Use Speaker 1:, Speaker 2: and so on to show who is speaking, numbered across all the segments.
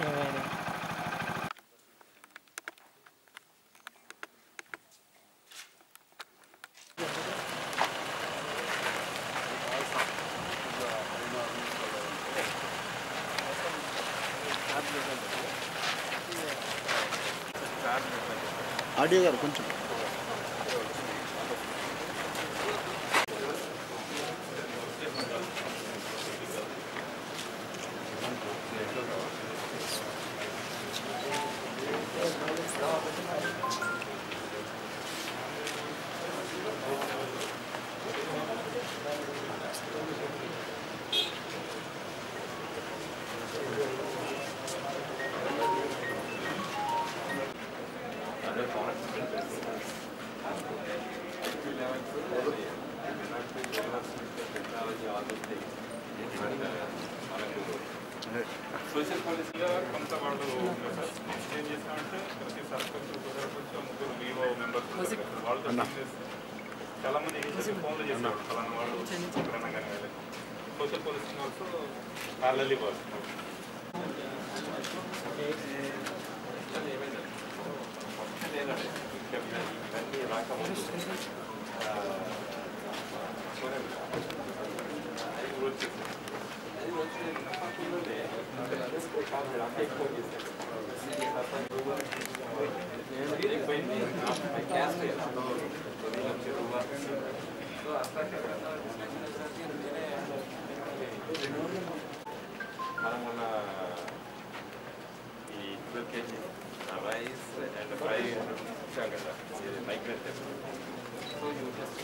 Speaker 1: Audio గారు కొంచెం
Speaker 2: social పాలసీగా కొంత వాళ్ళు ఏం చేస్తామంటే ప్రతి సర్పంచ్ కొంచెం ముగ్గురు వివో మెంబర్స్ వాళ్ళతో team చేసి చాలా మంది ఏం చేసి ఫోన్లు చేసేవాళ్ళు ఫలానా వాళ్ళు ఎక్కడైనా కానీ వెళ్ళి social policy also parallelly work మనం మన ఈ twelve KG rice and fry ఇచ్చాం కదా ఇది migrate so you just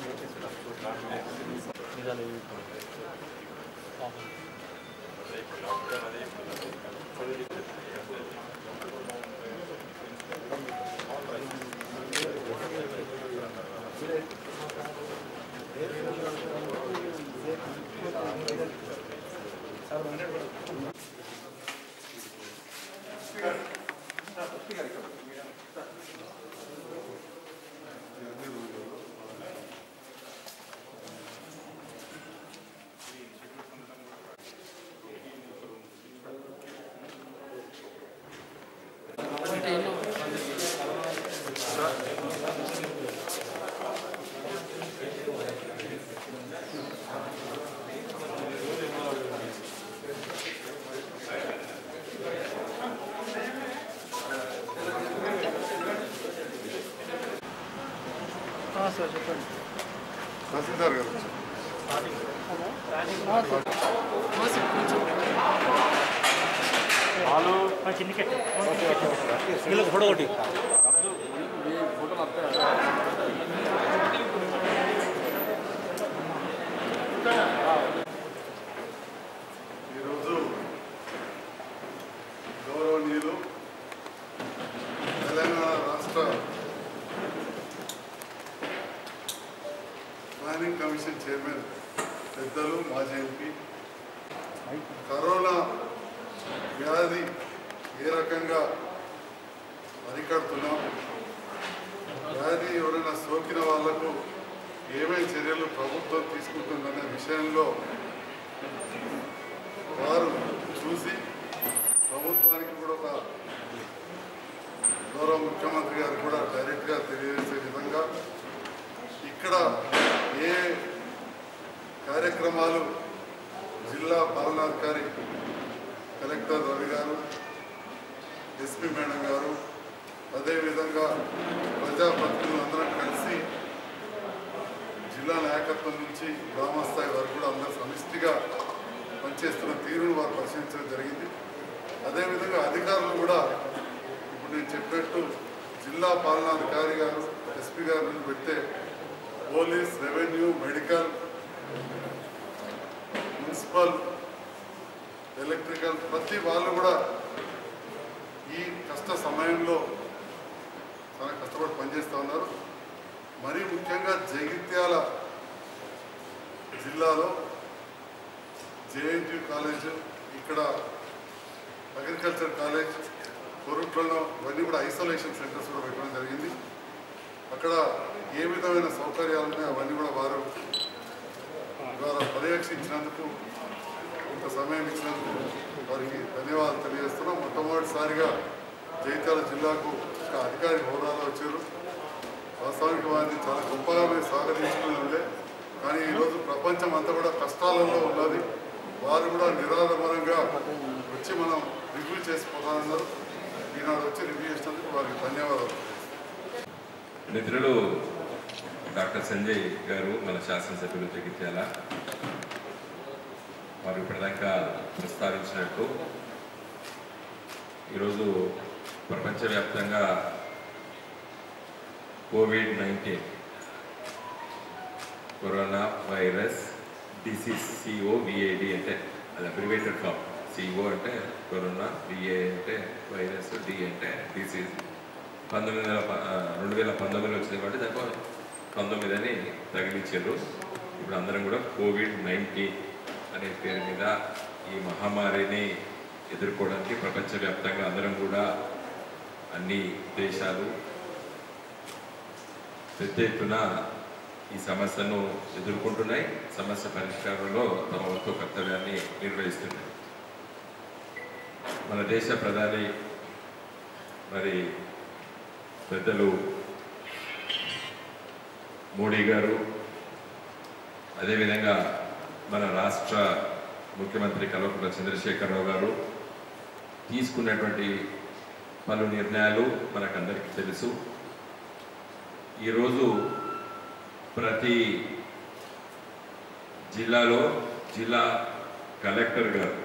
Speaker 1: sir చెప్పండి
Speaker 3: తహసీల్దార్ గారు
Speaker 1: వీళ్ళకి ఫోటో ఒకటి
Speaker 3: ఈరోజు గౌరవనీయులు తెలంగాణ రాష్ట్ర ప్లానింగ్ కమిషన్ చైర్మన్ పెద్దలు మాజీ ఎంపీ కరోనా వ్యాధి ఏ రకంగా అరికడుతున్నాం వ్యాధి ఎవరైనా సోకిన వాళ్లకు ఏమేమి చర్యలు ప్రభుత్వం తీసుకుంటుందనే విషయంలో వారు చూసి ప్రభుత్వానికి కూడా ఒక గౌరవ ముఖ్యమంత్రి గారు కూడా డైరెక్ట్గా తెలియజేసే విధంగా ఇక్కడ ఏ కార్యక్రమాలు జిల్లా పాలనాధికారి కలెక్టర్ రవి గారు ఎస్పీ మేడం గారు అదేవిధంగా ప్రజాప్రతినిధులు అందరం కలిసి జిల్లా నాయకత్వం నుంచి గ్రామస్థాయి వరకు కూడా అందరూ సమిష్టిగా పనిచేస్తున్న తీరును వారు పరిశీలించడం జరిగింది అదేవిధంగా అధికారులు కూడా ఇప్పుడు నేను చెప్పినట్టు జిల్లా పాలనాధికారి గారు ఎస్పీ గారి నుంచి పెడితే police revenue medical municipal electrical ప్రతి వాళ్ళు కూడా ఈ కష్ట సమయంలో చాలా కష్టపడి పనిచేస్తూ ఉన్నారు మరీ ముఖ్యంగా జగిత్యాల జిల్లాలో జేఎన్టీ కాలేజ్ ఇక్కడ అగ్రికల్చర్ కాలేజ్ కొరుట్లలో ఇవన్నీ కూడా ఐసోలేషన్ సెంటర్స్ కూడా పెట్టడం జరిగింది అక్కడ ఏ విధమైన సౌకర్యాలు ఉన్నాయో అవన్నీ కూడా వారు ద్వారా పర్యవేక్షించినందుకు ఇంత సమయం ఇచ్చినందుకు వారికి ధన్యవాదాలు తెలియజేస్తున్నాం మొట్టమొదటిసారిగా జైత్యాల జిల్లాకు ఒక అధికారి హోదాలో వచ్చారు వాస్తవానికి వారిని చాలా గొప్పగా మేము స్వాగతించుకుని ఉండే కానీ ఈరోజు ప్రపంచం అంతా కూడా కష్టాలలో ఉన్నది వారు కూడా నిరాడంబరంగా వచ్చి మనం రివ్యూ చేసిపోతామన్నారు ఈనాడు వచ్చి రివ్యూ చేసినందుకు వారికి ధన్యవాదాలు
Speaker 4: మిత్రులు డాక్టర్ సంజయ్ గారు మన శాసనసభ్యులు జగిత్యాల వారు ఇప్పటిదాకా ప్రస్తావించినట్టు ఈరోజు ప్రపంచవ్యాప్తంగా COVID nineteen corona virus disease CO VAD అంటే అది అబ్రివేటెడ్ ఫామ్ సిఓ అంటే కరోనా విఏ అంటే వైరస్ డి అంటే డిసీజ్ పంతొమ్మిది వేల ప- ఆ, రెండు వేల పంతొమ్మిదిలో వచ్చింది కాబట్టి దాంట్లో పంతొమ్మిది అని తగిలించారు ఇప్పుడు అందరం కూడా కోవిడ్ నైన్టీన్ అనే పేరు మీద ఈ మహమ్మారిని ఎదుర్కోవడానికి ప్రపంచవ్యాప్తంగా అందరం కూడా అన్ని దేశాలు పెద్ద ఎత్తున ఈ సమస్యను ఎదుర్కొంటున్నాయి సమస్య పరిష్కారంలో తమ వంతు కర్తవ్యాన్ని నిర్వహిస్తున్నాయి మన దేశ ప్రధాని మరి పెద్దలు మోడీ గారు అదేవిధంగా మన రాష్ట్ర ముఖ్యమంత్రి కల్వకుంట్ల చంద్రశేఖరరావు గారు తీసుకున్నటువంటి పలు నిర్ణయాలు మనకందరికీ తెలుసు ఈరోజు ప్రతి జిల్లాలో జిల్లా కలెక్టర్ గారు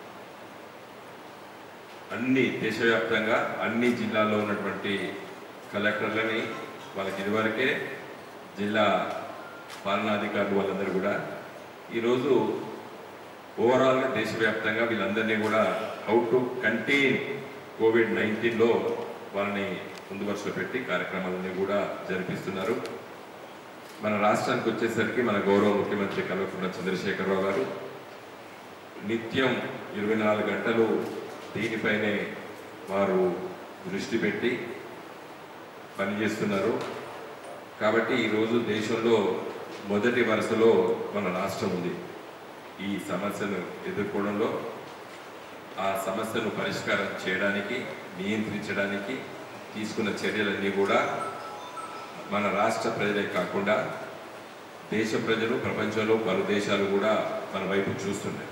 Speaker 4: అన్ని దేశవ్యాప్తంగా అన్ని జిల్లాల్లో ఉన్నటువంటి కలెక్టర్లని వాళ్ళకి ఇదివరకే జిల్లా పాలనాధికారులు వాళ్ళందరూ కూడా ఈరోజు ఓవరాల్గా దేశవ్యాప్తంగా వీళ్ళందరినీ కూడా హౌ టు కంటైన్ కోవిడ్ నైన్టీన్లో వాళ్ళని ముందు వరుసలో పెట్టి కార్యక్రమాలన్నీ కూడా జరిపిస్తున్నారు మన రాష్ట్రానికి వచ్చేసరికి మన గౌరవ ముఖ్యమంత్రి కల్వకుంట్ల చంద్రశేఖరరావు గారు నిత్యం ఇరవై నాలుగు గంటలు దీనిపైనే వారు దృష్టి పెట్టి పనిచేస్తున్నారు కాబట్టి ఈరోజు దేశంలో మొదటి వరుసలో మన రాష్ట్రం ఉంది ఈ సమస్యను ఎదుర్కోవడంలో ఆ సమస్యను పరిష్కారం చేయడానికి నియంత్రించడానికి తీసుకున్న చర్యలన్నీ కూడా మన రాష్ట్ర ప్రజలే కాకుండా దేశ ప్రజలు ప్రపంచంలో పలు దేశాలు కూడా మన వైపు చూస్తున్నాయి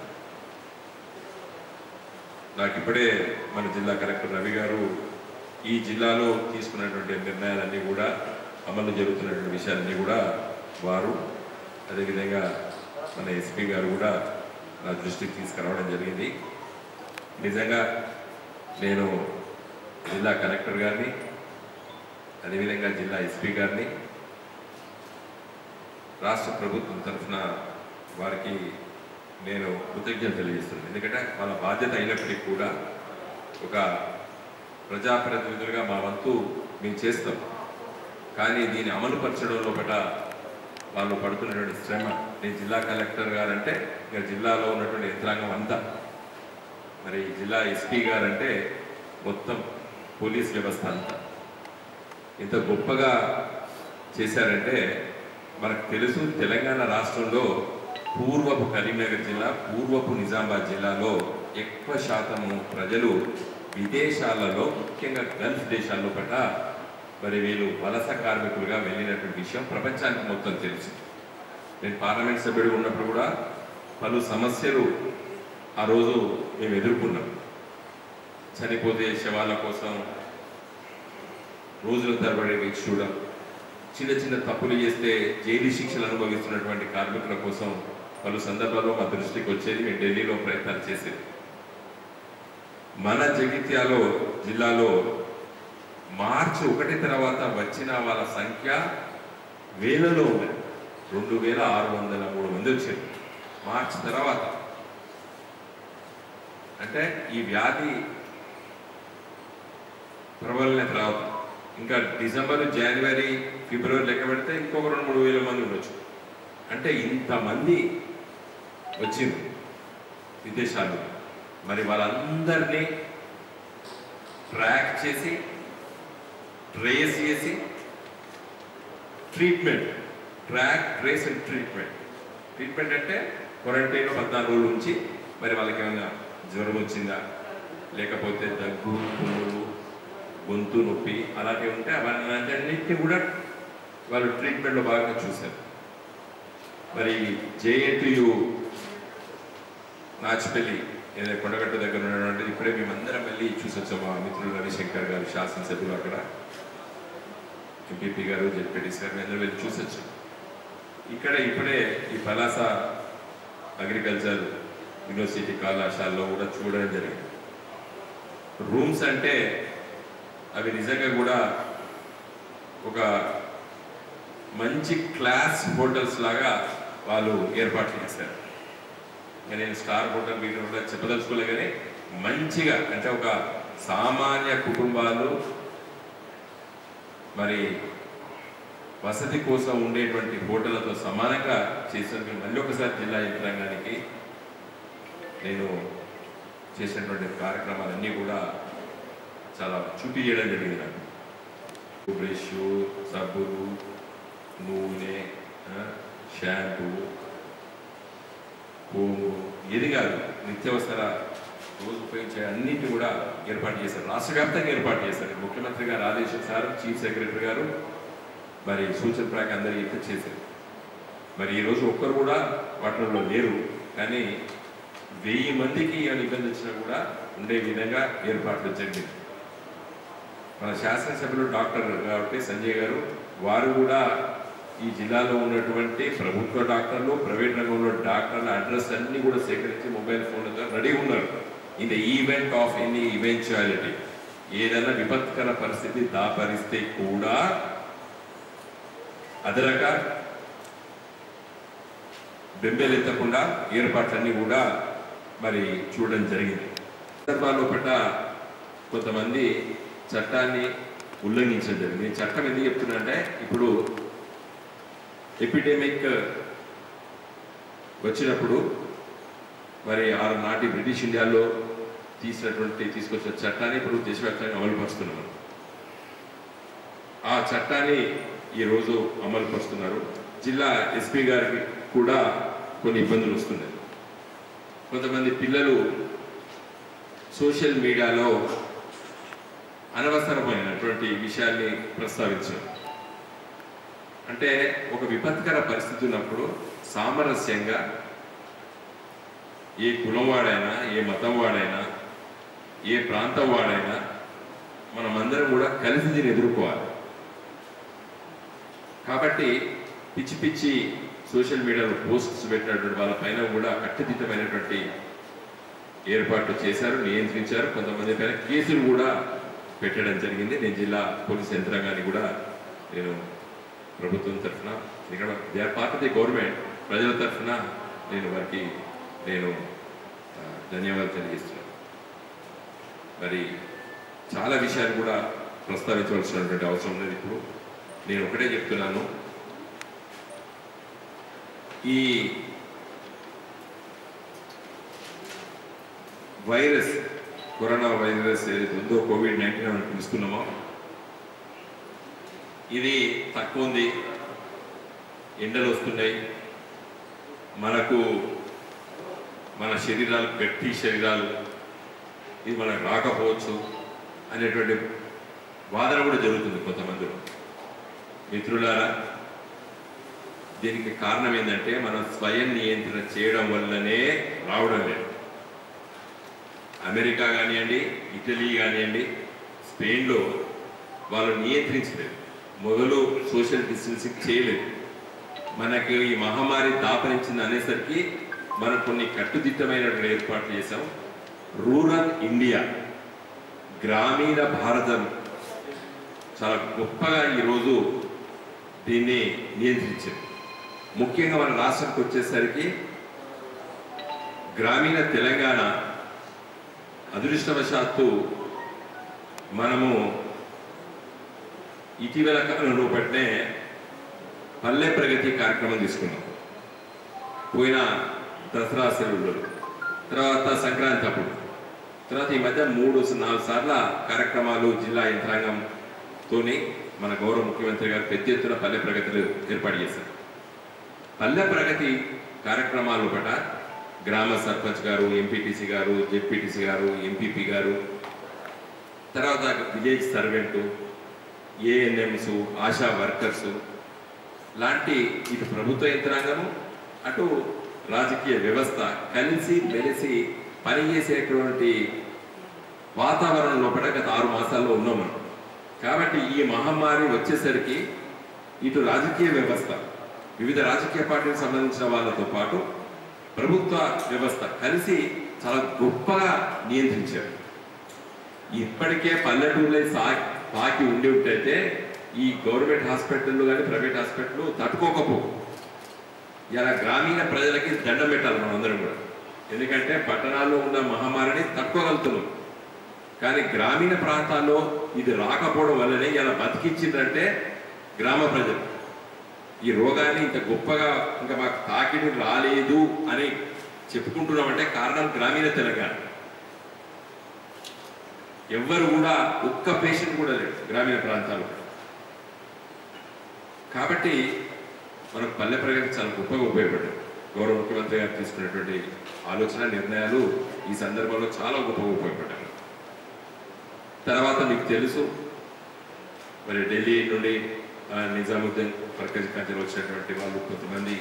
Speaker 4: నాకు ఇప్పుడే మన జిల్లా కలెక్టర్ రవి గారు ఈ జిల్లాలో తీసుకున్నటువంటి నిర్ణయాలన్నీ కూడా అమలు జరుగుతున్నటువంటి విషయాలన్నీ కూడా వారు అదేవిధంగా మన ఎస్పీ గారు కూడా నా దృష్టికి తీసుకురావడం జరిగింది నిజంగా నేను జిల్లా కలెక్టర్ గారిని అదేవిధంగా జిల్లా ఎస్పీ గారిని రాష్ట్ర ప్రభుత్వం తరఫున వారికి నేను కృతజ్ఞత తెలియజేస్తున్నాను ఎందుకంటే వాళ్ళ బాధ్యత అయినప్పటికీ కూడా ఒక ప్రజాప్రతినిధులుగా మా వంతు మేము చేస్తాం కానీ దీన్ని అమలు పరచడంలో పట వాళ్ళు పడుతున్నటువంటి శ్రమ నేను జిల్లా కలెక్టర్ గారంటే ఇక జిల్లాలో ఉన్నటువంటి యంత్రాంగం అంతా మరి జిల్లా ఎస్పీ గారంటే మొత్తం పోలీస్ వ్యవస్థ అంతా ఇంత గొప్పగా చేశారంటే మనకు తెలుసు తెలంగాణ రాష్ట్రంలో పూర్వపు కరీంనగర్ జిల్లా పూర్వపు నిజామాబాద్ జిల్లాలో ఎక్కువ శాతము ప్రజలు విదేశాలలో ముఖ్యంగా గల్ఫ్ దేశాల్లో పట్ల మరి వీళ్ళు వలస కార్మికులుగా వెళ్ళినటువంటి విషయం ప్రపంచానికి మొత్తం తెలుసు నేను పార్లమెంట్ సభ్యుడు ఉన్నప్పుడు కూడా పలు సమస్యలు ఆ రోజు మేము ఎదుర్కొన్నాం చనిపోతే శవాల కోసం రోజుల తరబడి వేచి చూడడం చిన్న చిన్న తప్పులు చేస్తే జైలు శిక్షలు అనుభవిస్తున్నటువంటి కార్మికుల కోసం పలు సందర్భాల్లో మా దృష్టికి వచ్చేది మేము ఢిల్లీలో ప్రయత్నాలు చేసేది మన జగిత్యాలో జిల్లాలో మార్చి ఒకటి తర్వాత వచ్చిన వాళ్ళ సంఖ్య వేలలో ఉన్నది రెండు వేల ఆరు వందల మూడు మంది వచ్చారు మార్చి తర్వాత అంటే ఈ వ్యాధి ప్రబలిన తర్వాత ఇంకా డిసెంబర్ జనవరి ఫిబ్రవరి లెక్క పెడితే ఇంకొక రెండు మూడు వేల మంది ఉండొచ్చు అంటే ఇంతమంది వచ్చింది విదేశాలు మరి వాళ్ళందరినీ ట్రాక్ చేసి ట్రేస్ చేసి treatment track trace and treatment treatment అంటే క్వారంటైన్ పద్నాలుగు రోజుల నుంచి మరి వాళ్ళకి ఏమైనా జ్వరం వచ్చిందా లేకపోతే దగ్గు తుమ్ములు గొంతు నొప్పి అలాంటివి ఉంటే అవన్నింటినీ కూడా వాళ్ళు ట్రీట్మెంట్లో భాగంగా చూశారు మరి జేఎన్టీయు నాచిపల్లి ఏదైనా కొండగట్టు దగ్గర ఉన్నటువంటి ఇప్పుడే మేమందరం వెళ్ళి చూసొచ్చాం మా మిత్రులు రవిశంకర్ గారు శాసనసభ్యులు అక్కడ ఎంపీపీ గారు జెడ్పీటీసీ గారు మేము అందరం వెళ్ళి చూసొచ్చాం ఇక్కడ ఇప్పుడే ఈ పలాస అగ్రికల్చర్ యూనివర్సిటీ కళాశాలలో కూడా చూడడం జరిగింది రూమ్స్ అంటే అవి నిజంగా కూడా ఒక మంచి క్లాస్ హోటల్స్ లాగా వాళ్ళు ఏర్పాట్లు చేశారు ఇంకా నేను స్టార్ హోటల్ మీరు కూడా చెప్పదలుచుకోలే కానీ మంచిగా అంటే ఒక సామాన్య కుటుంబాలు మరి వసతి కోసం ఉండేటువంటి హోటళ్లతో సమానంగా చేసినందుకు మళ్ళీ ఒకసారి జిల్లా యంత్రాంగానికి నేను చేసినటువంటి కార్యక్రమాలన్నీ కూడా చాలా చూపించడం జరిగింది నాకు బ్రష్ సబ్బులు నూనె ఆ, షాంపూ కోము ఏది కాదు నిత్యావసర రోజు ఉపయోగించే అన్నింటినీ కూడా ఏర్పాటు చేశారు రాష్ట్ర వ్యాప్తంగా ఏర్పాటు చేశారు ముఖ్యమంత్రి గారు ఆదేశం సార్ చీఫ్ సెక్రటరీ గారు మరి సూచన ప్రకారం అందరూ అయితే చేశారు మరి ఈరోజు ఒక్కరు కూడా వాటిలో లేరు కానీ వెయ్యి మందికి ఏమైనా ఇబ్బంది వచ్చినా కూడా ఉండే విధంగా ఏర్పాట్లు జరిగింది మన శాసనసభ్యులు డాక్టర్ కాబట్టి సంజయ్ గారు వారు కూడా ఈ జిల్లాలో ఉన్నటువంటి ప్రభుత్వ డాక్టర్లు ప్రైవేట్ రంగంలో డాక్టర్ల అడ్రస్ అన్ని కూడా సేకరించి మొబైల్ ఫోన్లతో రెడీ ఉన్నారు in the event of any eventuality ఏదైనా విపత్కర పరిస్థితి దాపరిస్తే కూడా అదరక బెంబేలెత్తకుండా ఏర్పాట్లన్నీ కూడా మరి చూడడం జరిగింది సందర్భాల్లో పట్ల కొంతమంది చట్టాన్ని ఉల్లంఘించడం జరిగింది ఈ చట్టం ఎందుకు చెప్తున్నా అంటే ఇప్పుడు ఎపిడెమిక్ వచ్చినప్పుడు మరి ఆరు నాటి బ్రిటిష్ ఇండియాలో తీసినటువంటి తీసుకొచ్చిన చట్టాన్ని ఇప్పుడు దేశవ్యాప్తంగా అమలుపరుస్తున్నాం ఆ చట్టాన్ని ఈరోజు అమలు పరుస్తున్నారు జిల్లా ఎస్పీ గారికి కూడా కొన్ని ఇబ్బందులు వస్తున్నాయి కొంతమంది పిల్లలు సోషల్ మీడియాలో అనవసరమైనటువంటి విషయాన్ని ప్రస్తావించారు అంటే ఒక విపత్కర పరిస్థితి ఉన్నప్పుడు సామరస్యంగా ఏ కులం వాడైనా ఏ మతం వాడైనా ఏ ప్రాంతం వాడైనా మనమందరం కూడా కలిసి దీన్ని ఎదుర్కోవాలి కాబట్టి పిచ్చి పిచ్చి సోషల్ మీడియాలో పోస్ట్స్ పెట్టినటువంటి వాళ్ళ పైన కూడా కట్టుదిట్టమైనటువంటి ఏర్పాట్లు చేశారు నియంత్రించారు కొంతమంది పైన కేసులు కూడా పెట్టడం జరిగింది నేను జిల్లా పోలీస్ యంత్రాంగాన్ని కూడా నేను ప్రభుత్వం తరఫున ఇక్కడ they are part of the government ప్రజల తరఫున నేను వారికి నేను ఆ, ధన్యవాదాలు తెలియజేస్తున్నాను మరి చాలా విషయాలు కూడా ప్రస్తావించవలసినటువంటి అవసరం లేదు ఇప్పుడు నేను ఒకటే చెప్తున్నాను ఈ వైరస్ కరోనా వైరస్ ఏదైతే ఉందో కోవిడ్ నైన్టీన్ అని పిలుస్తున్నామో ఇది తక్కువ ఉంది ఎండలు వస్తున్నాయి మనకు మన శరీరాలు గట్టి శరీరాలు ఇది మనకు రాకపోవచ్చు అనేటువంటి వాదన కూడా జరుగుతుంది కొంతమందిలో మిత్రులారా దీనికి కారణం ఏంటంటే మనం స్వయం నియంత్రణ చేయడం వల్లనే రావడం లేదు అమెరికా కానివ్వండి ఇటలీ కానివ్వండి స్పెయిన్లో వాళ్ళు నియంత్రించలేదు మొదలు సోషల్ డిస్టెన్సింగ్ చేయలేదు మనకి ఈ మహమ్మారి దాపరించింది అనేసరికి మనం కొన్ని కట్టుదిట్టమైనటువంటి ఏర్పాట్లు చేశాం రూరల్ ఇండియా గ్రామీణ భారతం చాలా గొప్పగా ఈరోజు దీన్ని నియంత్రించింది ముఖ్యంగా మన రాష్ట్రానికి వచ్చేసరికి గ్రామీణ తెలంగాణ అదృష్టవశాత్తు మనము ఇటీవల కాలంలో పట్టినే పల్లె ప్రగతి కార్యక్రమం తీసుకున్నాం పోయిన దసరా సెలవులు తర్వాత సంక్రాంతి అప్పుడు తర్వాత ఈ మధ్య మూడు నాలుగు సార్ల కార్యక్రమాలు జిల్లా యంత్రాంగంతోని మన గౌరవ ముఖ్యమంత్రి గారు పెద్ద ఎత్తున పల్లె ప్రగతులు ఏర్పాటు చేశారు పల్లె ప్రగతి కార్యక్రమాలు పట గ్రామ సర్పంచ్ గారు ఎంపీటీసీ గారు జెడ్పీటీసీ గారు ఎంపీపీ గారు తర్వాత village servant ANMs ASHA workers లాంటి ఇటు ప్రభుత్వ యంత్రాంగము అటు రాజకీయ వ్యవస్థ కలిసి మెలిసి పనిచేసేటువంటి వాతావరణం లోపల గత ఆరు మాసాల్లో ఉన్నాం మనం కాబట్టి ఈ మహమ్మారి వచ్చేసరికి ఇటు రాజకీయ వ్యవస్థ వివిధ రాజకీయ పార్టీలకు సంబంధించిన వాళ్ళతో పాటు ప్రభుత్వ వ్యవస్థ కలిసి చాలా గొప్పగా నియంత్రించారు ఇప్పటికే పల్లెటూరులో సా పాకి ఉండి ఉంటైతే ఈ గవర్నమెంట్ హాస్పిటల్ కానీ ప్రైవేట్ హాస్పిటల్ తట్టుకోకపో ఇలా గ్రామీణ ప్రజలకి దండం పెట్టాలి మనం అందరం కూడా ఎందుకంటే పట్టణాల్లో ఉన్న మహమ్మారిని తట్టుకోగలుగుతున్నాం కానీ గ్రామీణ ప్రాంతాల్లో ఇది రాకపోవడం వల్లనే ఇలా బతికించిందంటే గ్రామ ప్రజలు ఈ రోగాన్ని ఇంత గొప్పగా ఇంకా మాకు తాకిడి రాలేదు అని చెప్పుకుంటున్నామంటే కారణం గ్రామీణ తెలంగాణ ఎవ్వరు కూడా ఒక్క పేషెంట్ కూడా లేడు గ్రామీణ ప్రాంతాల్లో కాబట్టి మనకు పల్లె ప్రగతి చాలా గొప్పగా ఉపయోగపడ్డాయి గౌరవ ముఖ్యమంత్రి గారు తీసుకున్నటువంటి ఆలోచన నిర్ణయాలు ఈ సందర్భంలో చాలా గొప్పగా ఉపయోగపడ్డాయి తర్వాత మీకు తెలుసు మరి ఢిల్లీ నుండి ఆ, నిజాముద్దీన్ మర్కజ్ కంచెలు వచ్చినటువంటి వాళ్ళు కొంతమంది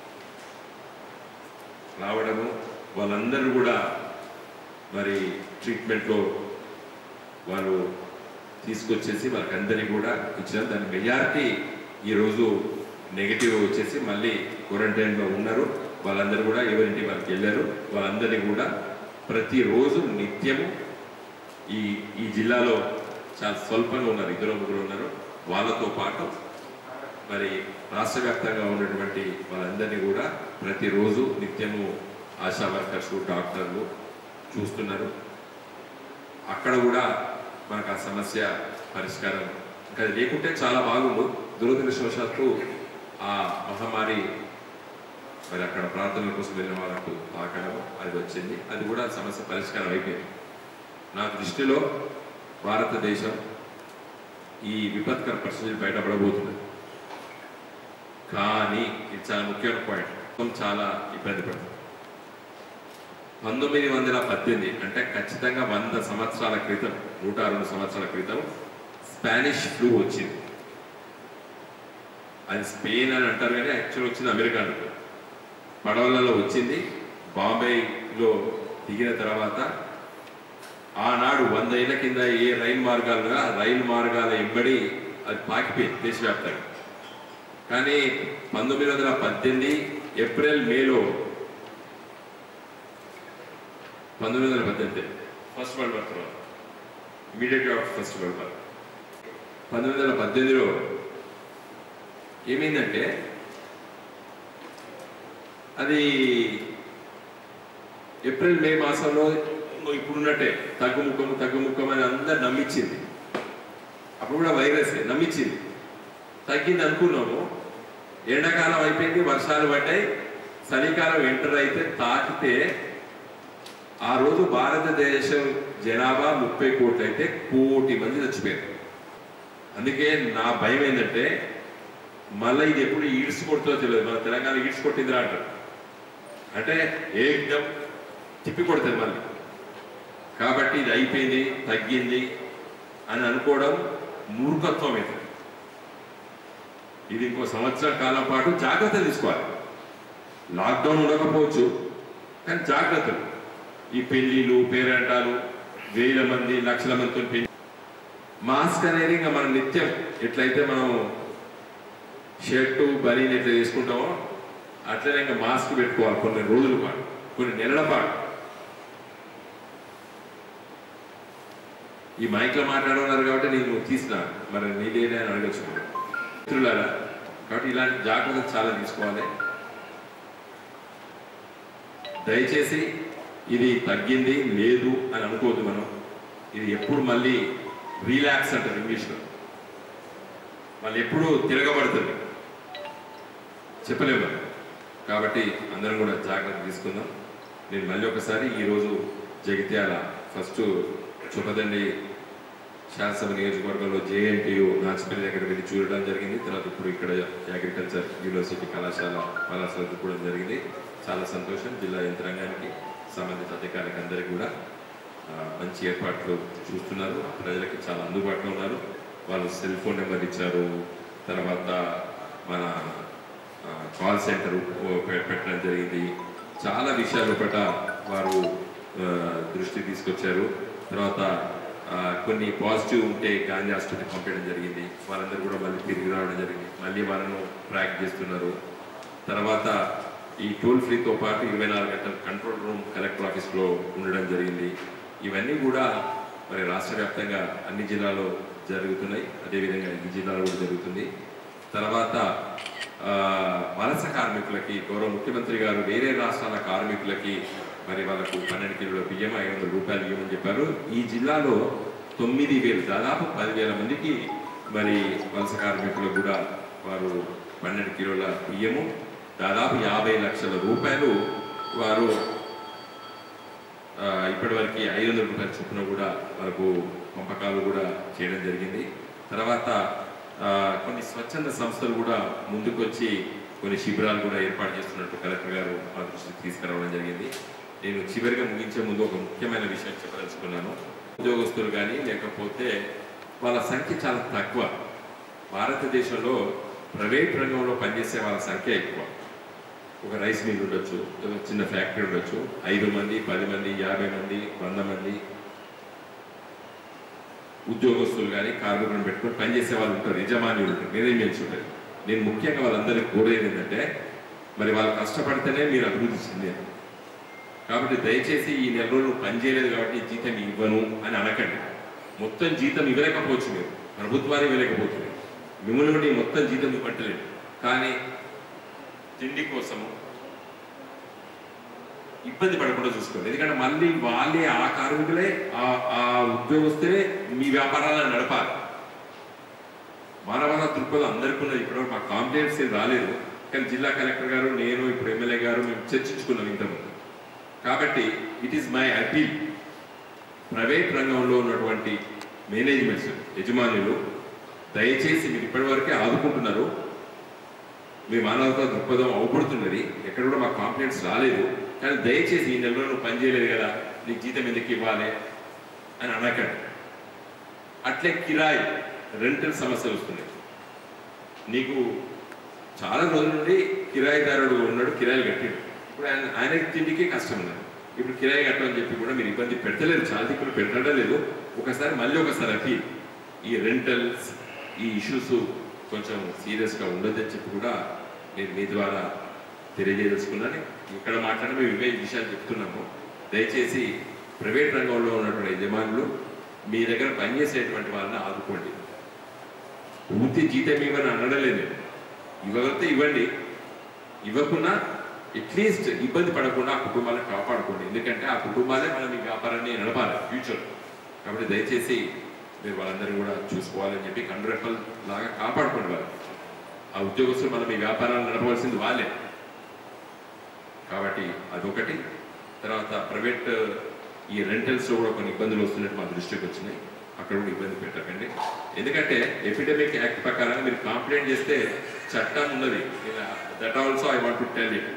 Speaker 4: రావడము వాళ్ళందరూ కూడా మరి ట్రీట్మెంట్లో వాళ్ళు తీసుకొచ్చేసి వాళ్ళకందరినీ కూడా ఇచ్చిన దాని మెజారిటీ ఈరోజు నెగిటివ్ వచ్చేసి మళ్ళీ క్వారంటైన్లో ఉన్నారు వాళ్ళందరూ కూడా ఎవరింటి వాళ్ళకి వెళ్ళారు వాళ్ళందరినీ కూడా ప్రతిరోజు నిత్యము ఈ ఈ జిల్లాలో చాలా స్వల్పంగా ఉన్నారు ఇద్దరు ముగ్గురు ఉన్నారు వాళ్ళతో పాటు మరి రాష్ట్ర వ్యాప్తంగా ఉన్నటువంటి వాళ్ళందరినీ కూడా ప్రతిరోజు నిత్యము ఆశా వర్కర్స్ డాక్టర్లు చూస్తున్నారు అక్కడ కూడా మనకు ఆ సమస్య పరిష్కారం ఇంకా అది లేకుంటే చాలా బాగుండు దురదృష్టవశాత్తు ఆ మహమ్మారి మరి అక్కడ ప్రార్థనల కోసం వెళ్ళిన వాళ్ళకు తాకడం అది వచ్చింది అది కూడా సమస్య పరిష్కారం అయిపోయింది నా దృష్టిలో భారతదేశం ఈ విపత్కర పరిస్థితులు బయటపడబోతుంది కానీ ఇది చాలా ముఖ్యమైన పాయింట్ మొత్తం చాలా ఇబ్బంది పడుతుంది పంతొమ్మిది వందల పద్దెనిమిది అంటే ఖచ్చితంగా వంద సంవత్సరాల క్రితం నూట రెండు సంవత్సరాల క్రితం స్పానిష్ ఫ్లూ వచ్చింది అది స్పెయిన్ అని అంటారు కానీ యాక్చువల్ వచ్చింది అమెరికా అనుకో పడవలలో వచ్చింది బాంబేలో దిగిన తర్వాత ఆనాడు వంద ఏళ్ల కింద ఏ రైలు మార్గాలుగా రైలు మార్గాల ఎంబడి అది పాకిపోయింది దేశవ్యాప్తంగా కానీ పంతొమ్మిది వందల పద్దెనిమిది ఏప్రిల్ మేలో పంతొమ్మిది వందల పద్దెనిమిది ఫస్ట్ వరల్డ్ వార్ తర్వాత ఇమీడియట్గా ఫస్ట్ వరల్డ్ వార్ పంతొమ్మిది వందల పద్దెనిమిదిలో ఏమైందంటే అది ఏప్రిల్ మే మాసంలో ఇంకో ఇప్పుడున్నట్టే తగ్గుముఖం తగ్గుముఖం అని అందరు నమ్మించింది అప్పుడు కూడా వైరస్ నమ్మించింది తగ్గింది అనుకున్నాము ఎండాకాలం అయిపోయింది వర్షాలు పడ్డాయి చలికాలం ఎంటర్ అయితే తాకితే ఆ రోజు భారతదేశం జనాభా ముప్పై కోట్లు అయితే కోటి మంది చచ్చిపోయారు అందుకే నా భయం ఏంటంటే మళ్ళీ ఇది ఎప్పుడు ఈడ్స్ కొడుతుందో తెలియదు మన తెలంగాణ ఈడ్స్ కొట్టిందిరా అంటారు అంటే ఏకదం తిప్పి కొడుతుంది మళ్ళీ కాబట్టి ఇది అయిపోయింది తగ్గింది అని అనుకోవడం మూర్ఖత్వం ఇది ఇది ఇంకో సంవత్సరం కాలం పాటు జాగ్రత్తలు తీసుకోవాలి లాక్డౌన్ ఉండకపోవచ్చు కానీ జాగ్రత్తలు ఈ పెళ్లిళ్ళు పేరంటాలు వేల మంది లక్షల మందితో పెళ్లి మాస్క్ అనేది ఇంకా మనం నిత్యం ఎట్లయితే మనం షర్టు బనీని ఎట్లా తీసుకుంటామో అట్లనే ఇంకా మాస్క్ పెట్టుకోవాలి కొన్ని రోజుల పాటు కొన్ని నెలల పాటు ఈ మైక్లో మాట్లాడున్నారు కాబట్టి నేను తీసిన మరి నీదేనే అని అడగచ్చు మిత్రులారా కాబట్టి ఇలాంటి జాగ్రత్తలు చాలా తీసుకోవాలి దయచేసి ఇది తగ్గింది లేదు అని అనుకోవద్దు మనం ఇది ఎప్పుడు మళ్ళీ రీలాక్స్ అంటారు ఇంగ్లీష్లో మళ్ళీ ఎప్పుడు తిరగబడుతుంది చెప్పలేము కాబట్టి అందరం కూడా జాగ్రత్త తీసుకుందాం నేను మళ్ళీ ఒకసారి ఈరోజు జగిత్యాల ఫస్ట్ చుప్పదండి శాసనసభ నియోజకవర్గంలో జేఎన్టీయు నాచిపల్లి దగ్గర వెళ్ళి చూడడం జరిగింది తర్వాత ఇప్పుడు ఇక్కడ అగ్రికల్చర్ యూనివర్సిటీ కళాశాల కళాశాల కూడా జరిగింది చాలా సంతోషం జిల్లా యంత్రాంగానికి సంబంధిత అధికారులకు అందరికీ కూడా ఆ, మంచి ఏర్పాట్లు చూస్తున్నారు ప్రజలకి చాలా అందుబాటులో ఉన్నారు వాళ్ళు సెల్ ఫోన్ నెంబర్ ఇచ్చారు తర్వాత మన ఆ, కాల్ సెంటర్ పె- పెట్టడం జరిగింది చాలా విషయాల పట్ల వారు ఆ, దృష్టి తీసుకొచ్చారు తర్వాత ఆ, కొన్ని పాజిటివ్ ఉంటే గాంధీ ఆసుపత్రికి పంపించడం జరిగింది వాళ్ళందరూ కూడా మళ్ళీ తిరిగి రావడం జరిగింది మళ్ళీ వాళ్ళను ట్రాక్ చేస్తున్నారు తర్వాత ఈ టోల్ ఫ్రీతో పాటు ఇరవై నాలుగు గంటల కంట్రోల్ రూమ్ కలెక్టర్ ఆఫీస్లో ఉండడం జరిగింది ఇవన్నీ కూడా మరి రాష్ట్ర వ్యాప్తంగా అన్ని జిల్లాలో జరుగుతున్నాయి అదేవిధంగా ఈ జిల్లాలో కూడా జరుగుతుంది తర్వాత ఆ, వలస కార్మికులకి గౌరవ ముఖ్యమంత్రి గారు వేరే రాష్ట్రాల కార్మికులకి మరి వాళ్ళకు పన్నెండు కిలోల బియ్యం ఐదు వందల రూపాయలు ఇవ్వమని చెప్పారు ఈ జిల్లాలో తొమ్మిది వేలు దాదాపు పదివేల మందికి మరి వలస కార్మికులకు కూడా వారు పన్నెండు కిలోల బియ్యము దాదాపు యాభై లక్షల రూపాయలు వారు ఆ, ఇప్పటివరకు ఐదు వందల రూపాయల చొప్పున కూడా వాళ్ళకు పంపకాలు కూడా చేయడం జరిగింది తర్వాత ఆ, కొన్ని స్వచ్ఛంద సంస్థలు కూడా ముందుకొచ్చి కొన్ని శిబిరాలు కూడా ఏర్పాటు చేస్తున్నట్టు కలెక్టర్ గారు మా దృష్టికి తీసుకురావడం జరిగింది నేను చివరిగా ముగించే ముందు ఒక ముఖ్యమైన విషయం చెప్పదలుచుకున్నాను ఉద్యోగస్తులు కానీ లేకపోతే వాళ్ళ సంఖ్య చాలా తక్కువ భారతదేశంలో ప్రైవేట్ రంగంలో పనిచేసే వాళ్ళ సంఖ్య ఎక్కువ ఒక రైస్ మిల్ ఉండొచ్చు ఒక చిన్న ఫ్యాక్టరీ ఉండొచ్చు ఐదు మంది పది మంది యాభై మంది వంద మంది ఉద్యోగస్తులు కానీ కార్మికులను పెట్టుకొని పనిచేసే వాళ్ళు ఉంటారు యజమానులు ఉంటారు మేనేజ్మెంట్స్ ఉంటారు నేను ముఖ్యంగా వాళ్ళందరికీ కోరేది ఏంటంటే మరి వాళ్ళు కష్టపడితేనే మీరు అభివృద్ధి చెందారు కాబట్టి దయచేసి ఈ నెల రోజులు పని చేయలేదు కాబట్టి ఈ జీతం ఇవ్వను అని అనకండి మొత్తం జీతం ఇవ్వలేకపోవచ్చు మీరు ప్రభుత్వాన్ని ఇవ్వలేకపోతుంది మిమ్మల్ని నుండి మొత్తం జీతం ఇవ్వట్లేదు కానీ తిండి కోసము ఇబ్బంది పడకుండా చూసుకోండి ఎందుకంటే మళ్ళీ వాళ్ళే ఆ కార్మికులే ఆ ఆ ఉద్యోగస్తులే మీ వ్యాపారాలను నడపాలి మానవత దృక్పథం అందరికీ ఉన్నది ఇప్పుడు మా కాంప్లైంట్స్ ఏం రాలేదు కానీ జిల్లా కలెక్టర్ గారు నేను ఇప్పుడు ఎమ్మెల్యే గారు మేము చర్చించుకున్నాం ఇంతకుముందు కాబట్టి it is my appeal private రంగంలో ఉన్నటువంటి మేనేజ్మెంట్స్ యజమానులు దయచేసి మీరు ఇప్పటివరకే ఆదుకుంటున్నారు మీ మానవతా దృక్పథం అవపడుతున్నది ఎక్కడ కూడా మాకు కాంప్లైంట్స్ రాలేదు కానీ దయచేసి ఈ నెలలో నువ్వు పని చేయలేదు కదా నీకు జీతం ఎందుకు ఇవ్వాలి అని అనకండి అట్లే కిరాయి రెంటల్ సమస్యలు వస్తున్నాయి నీకు చాలా రోజుల నుండి కిరాయిదారుడు ఉన్నాడు కిరాయిలు కట్టిండు ఇప్పుడు ఆయన ఆయనకి తిండికి కష్టం ఉన్నది ఇప్పుడు కిరాయి కట్టమని చెప్పి కూడా మీరు ఇబ్బంది పెడతలేరు చాలా దిక్కులు పెట్టడం లేదు ఒకసారి మళ్ళీ ఒకసారి అపీల్ ఈ రెంటల్స్ ఈ ఇష్యూస్ కొంచెం సీరియస్గా ఉండదని చెప్పి కూడా నేను మీ ద్వారా తెలియజేసుకున్నాను ఇక్కడ మాట్లాడి మేము ఇవే విషయాలు చెప్తున్నాము దయచేసి ప్రైవేట్ రంగంలో ఉన్నటువంటి యజమానులు మీ దగ్గర పనిచేసేటువంటి వాళ్ళని ఆదుకోండి పూర్తి జీతం ఇవ్వని అనడలేదు ఇవ్వగలిగితే ఇవ్వండి ఇవ్వకున్నా అట్లీస్ట్ ఇబ్బంది పడకుండా ఆ కుటుంబాలను కాపాడుకోండి ఎందుకంటే ఆ కుటుంబాలే మనం ఈ వ్యాపారాన్ని నడపాలి ఫ్యూచర్ కాబట్టి దయచేసి మీరు వాళ్ళందరూ కూడా చూసుకోవాలని చెప్పి కండ్రెప్పల్ లాగా కాపాడుకోండి వాళ్ళు ఆ ఉద్యోగస్తులు మనం ఈ వ్యాపారాన్ని నడపవలసింది వాళ్ళే కాబట్టి అదొకటి తర్వాత ప్రైవేట్ ఈ రెంటల్స్లో కూడా కొన్ని ఇబ్బందులు వస్తున్నట్టు మా దృష్టికి వచ్చినాయి అక్కడ కూడా ఇబ్బంది పెట్టకండి ఎందుకంటే ఎపిడమిక్ యాక్ట్ ప్రకారం మీరు కంప్లైంట్ చేస్తే చట్టం ఉన్నది that also I want to tell it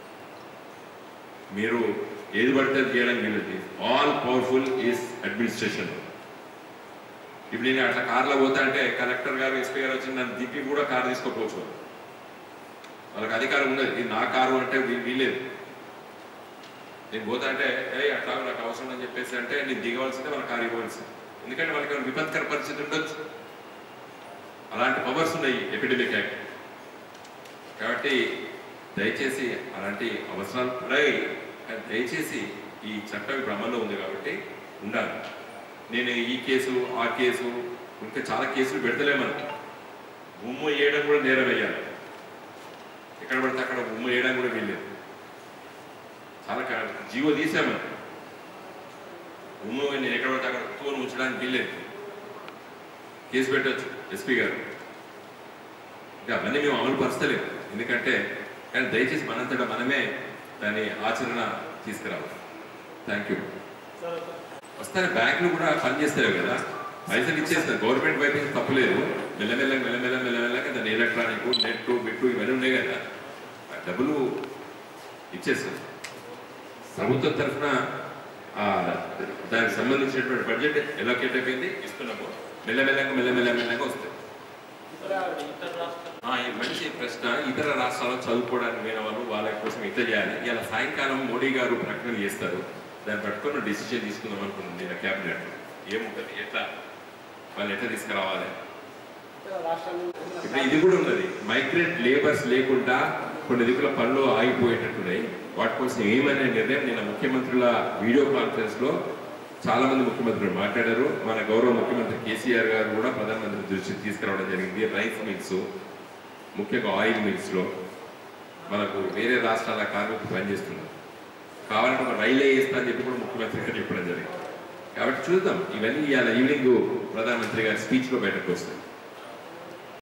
Speaker 4: మీరు ఏది పడితే అది చేయడం వీలది ఆల్ పవర్ఫుల్ ఈస్ అడ్మినిస్ట్రేషన్ ఇప్పుడు నేను అట్లా కార్లో పోతా అంటే కలెక్టర్ గారు ఎస్పీ గారు వచ్చి నన్ను దిప్పి కూడా కారు తీసుకోపోవచ్చు వాళ్ళు. వాళ్ళకి అధికారం ఉన్నది ఇది నా కారు అంటే వీ- వీలేదు నేను పోతా అంటే ఏ అట్లా నాకు అవసరం అని చెప్పేసి అంటే నేను దిగవలసిందే వాళ్ళ కారు ఇవ్వవలసింది ఎందుకంటే వాళ్ళకి ఏమైనా విపత్కర పరిస్థితి ఉండొచ్చు అలాంటి పవర్స్ ఉన్నాయి ఎపిడమిక్ యాక్ట్ కాబట్టి దయచేసి అలాంటి అవసరాలు ఉన్నాయి కానీ దయచేసి ఈ చట్టం ఇప్పుడు అమల్లో ఉంది కాబట్టి ఉండాలి నేను ఈ కేసు ఆ కేసు ఇంకా చాలా కేసులు పెడతలేమని ఉమ్ము వేయడం కూడా నేరం వేయాలి ఎక్కడ పడితే అక్కడ ఉమ్ము వేయడం కూడా వీల్లేదు చాలా క- జీవో తీసామని ఉమ్ము నేను ఎక్కడ పడితే అక్కడ తోను ఉంచడానికి వీల్లేదు కేసు పెట్టచ్చు ఎస్పీ గారు ఇంకా అవన్నీ మేము అమలు పరచలేము ఎందుకంటే కానీ దయచేసి మనంతటా మనమే దాని ఆచరణ తీసుకురావాలి థ్యాంక్ యూ వస్తానే బ్యాంకులు కూడా పనిచేస్తారు కదా పైసలు ఇచ్చేస్తారు గవర్నమెంట్ వైపు నుంచి తప్పులేదు మెల్లమెల్ల మెల్లమెల్ల మెల్లమెల్లగా దాని ఎలక్ట్రానిక్ నెట్ బిట్టు ఇవన్నీ ఉన్నాయి కదా ఆ డబ్బులు ఇచ్చేస్తుంది ప్రభుత్వం తరఫున దానికి సంబంధించినటువంటి బడ్జెట్ ఎలోకేట్ అయిపోయింది ఇస్తున్నాము మెల్లమెల్లగా మెల్లమెల్లమెల్లగా వస్తాయి ఆ, ఈ మంచి ప్రశ్న ఇతర రాష్ట్రాల్లో చదువుకోవడానికి పోయిన వాళ్ళు వాళ్ళ కోసం ఇంత చేయాలి ఇలా సాయంకాలం మోడీ గారు ప్రకటన చేస్తారు దాన్ని పట్టుకొని డిసిషన్ తీసుకుందాం అనుకున్నాం నేను క్యాబినెట్ ఏముంటుంది ఎట్లా వాళ్ళు ఎట్లా తీసుకురావాలి ఇప్పుడు ఇది కూడా ఉన్నది మైగ్రేట్ లేబర్స్ లేకుండా కొన్ని దిక్కుల పనులు ఆగిపోయేటట్టున్నాయి వాటి కోసం ఏమనే నిర్ణయం నిన్న ముఖ్యమంత్రుల వీడియో కాన్ఫరెన్స్ లో చాలా మంది ముఖ్యమంత్రులు మాట్లాడారు మన గౌరవ ముఖ్యమంత్రి కేసీఆర్ గారు కూడా ప్రధానమంత్రి దృష్టికి తీసుకురావడం జరిగింది రైస్ మిల్స్ ముఖ్యంగా ఆయిల్ మిల్స్ లో మనకు వేరే రాష్ట్రాల కార్మికులు పనిచేస్తున్నారు కావాలంటే ఒక రైలే వేస్తా అని చెప్పి కూడా ముఖ్యమంత్రి గారు చెప్పడం జరిగింది కాబట్టి చూద్దాం ఇవన్నీ ఇవాళ ఈవినింగ్ ప్రధానమంత్రి గారి స్పీచ్ లో బయటకు వస్తాయి